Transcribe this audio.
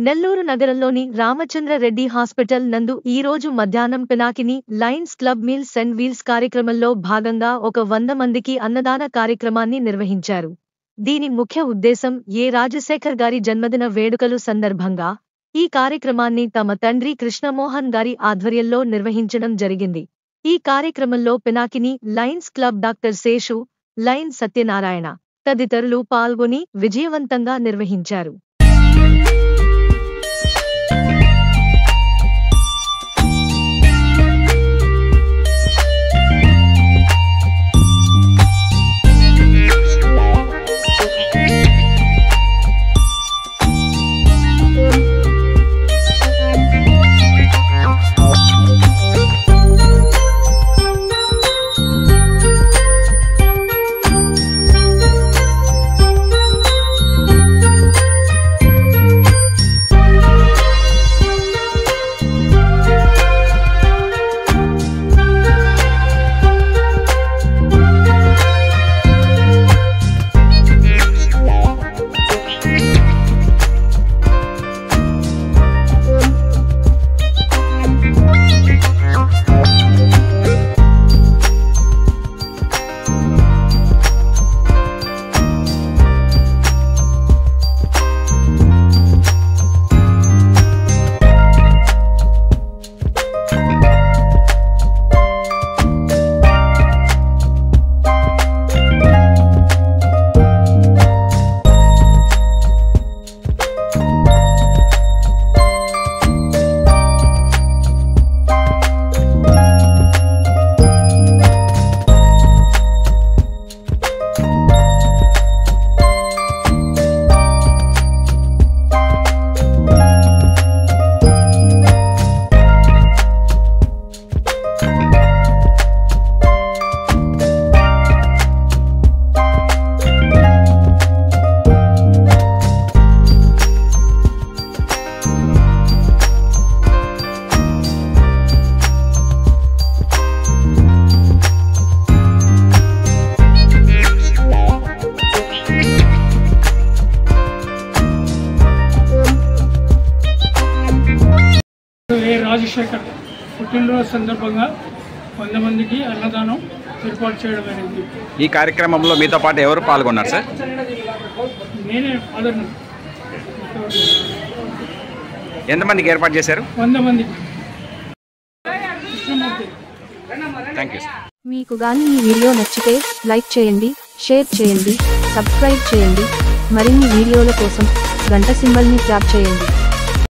నెల్లూరు నగరంలోని రామచంద్రరెడ్డి హాస్పిటల్ నందు ఈ రోజు మధ్యాహ్నం Pinakini lions club meals and wheels కార్యక్రమంలో భాగంగా ఒక వంద మందికి అన్నదాన కార్యక్రమాన్ని నిర్వహించారు దీని ముఖ్య ఉద్దేశం ఏ రాజశేఖర్ గారి జన్మదిన వేడుకలు సందర్భంగా ఈ కార్యక్రమాన్ని తమ తండ్రి కృష్ణమోహన్ గారి ఆధ్వర్యంలో నిర్వహించడం జరిగింది ఈ కార్యక్రమంలో Pinakini lions club doctor Seshu లైన్ సత్యనారాయణ తదితరులు పాల్గొని విజయవంతంగా నిర్వహించారు ఏ రాజశేఖర్ పుట్టినరోజు సందర్భంగా వంద మందికి అన్నదానం ఏర్పాటు చేయడం అనేది ఈ కార్యక్రమంలో మీతో పాటు ఎవరు పాల్గొన్నారు సార్ నేనే ఫాదర్ ఎంతమందికి ఏర్పాటు చేశారు వంద మందికి కృష్ణమూర్తి థ్యాంక్ యూ సార్ మీకు గాని ఈ వీడియో నచ్చితే లైక్ చేయండి షేర్ చేయండి సబ్స్క్రైబ్ చేయండి మరిన్ని వీడియోల కోసం గంట సింబల్ని ట్యాప్ చేయండి